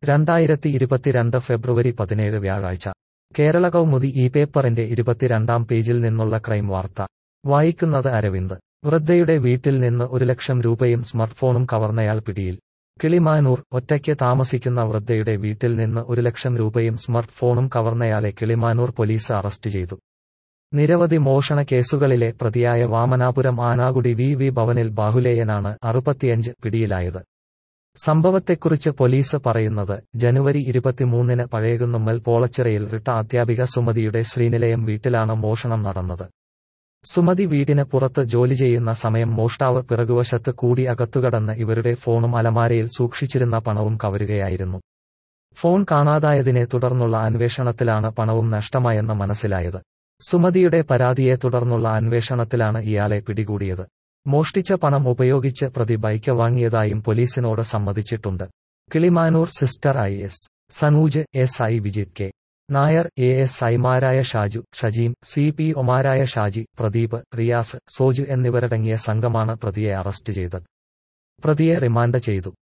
രണ്ടായിരത്തി ഇരുപത്തിരണ്ട് ഫെബ്രുവരി പതിനേഴ് വ്യാഴാഴ്ച കേരള കൗമുദി ഈ പേപ്പറിന്റെ ഇരുപത്തിരണ്ടാം പേജിൽ നിന്നുള്ള ക്രൈം വാർത്ത വായിക്കുന്നത് അരവിന്ദ് വൃദ്ധയുടെ വീട്ടിൽ നിന്ന് ഒരു ലക്ഷം രൂപയും സ്മാർട്ട്ഫോണും കവർന്നയാൾ പിടിയിൽ കിളിമാനൂർ ഒറ്റയ്ക്ക് താമസിക്കുന്ന വൃദ്ധയുടെ വീട്ടിൽ നിന്ന് ഒരു ലക്ഷം രൂപയും സ്മാർട്ട്ഫോണും കവർന്നയാളെ കിളിമാനൂർ പോലീസ് അറസ്റ്റ് ചെയ്തു നിരവധി മോഷണ കേസുകളിലെ പ്രതിയായ വാമനാപുരം ആനാകുടി വി വി ഭവനിൽ ബാഹുലേയനാണ് അറുപത്തിയഞ്ച് പിടിയിലായത് സംഭവത്തെക്കുറിച്ച് പോലീസ് പറയുന്നത് ജനുവരി ഇരുപത്തിമൂന്നിന് പഴയകുന്നുമ്മൽ പോളച്ചിറയിൽ റിട്ട അധ്യാപിക സുമതിയുടെ ശ്രീനിലയം വീട്ടിലാണ് മോഷണം നടന്നത് സുമതി വീടിന് പുറത്ത് ജോലി ചെയ്യുന്ന സമയം മോഷ്ടാവ് പിറകുവശത്ത് കൂടി അകത്തുകടന്ന് ഇവരുടെ ഫോണും അലമാരയിൽ സൂക്ഷിച്ചിരുന്ന പണവും കവരുകയായിരുന്നു ഫോൺ കാണാതായതിനെ തുടർന്നുള്ള അന്വേഷണത്തിലാണ് പണവും നഷ്ടമായെന്ന് മനസ്സിലായത് സുമതിയുടെ പരാതിയെ തുടർന്നുള്ള അന്വേഷണത്തിലാണ് ഇയാളെ പിടികൂടിയത് മോഷ്ടിച്ച പണം ഉപയോഗിച്ച് പ്രതി ബൈക്ക് വാങ്ങിയതായും പോലീസിനോട് സമ്മതിച്ചിട്ടുണ്ട് Kilimanoor sister I S Sanooj S I Vijith K Nair A S ഐമാരായ ഷാജു ഷജീം സി പി ഒമാരായ ഷാജി പ്രദീപ് റിയാസ് സോജു എന്നിവരടങ്ങിയ സംഘമാണ് പ്രതിയെ അറസ്റ്റ് ചെയ്തത് പ്രതിയെ റിമാൻഡ് ചെയ്തു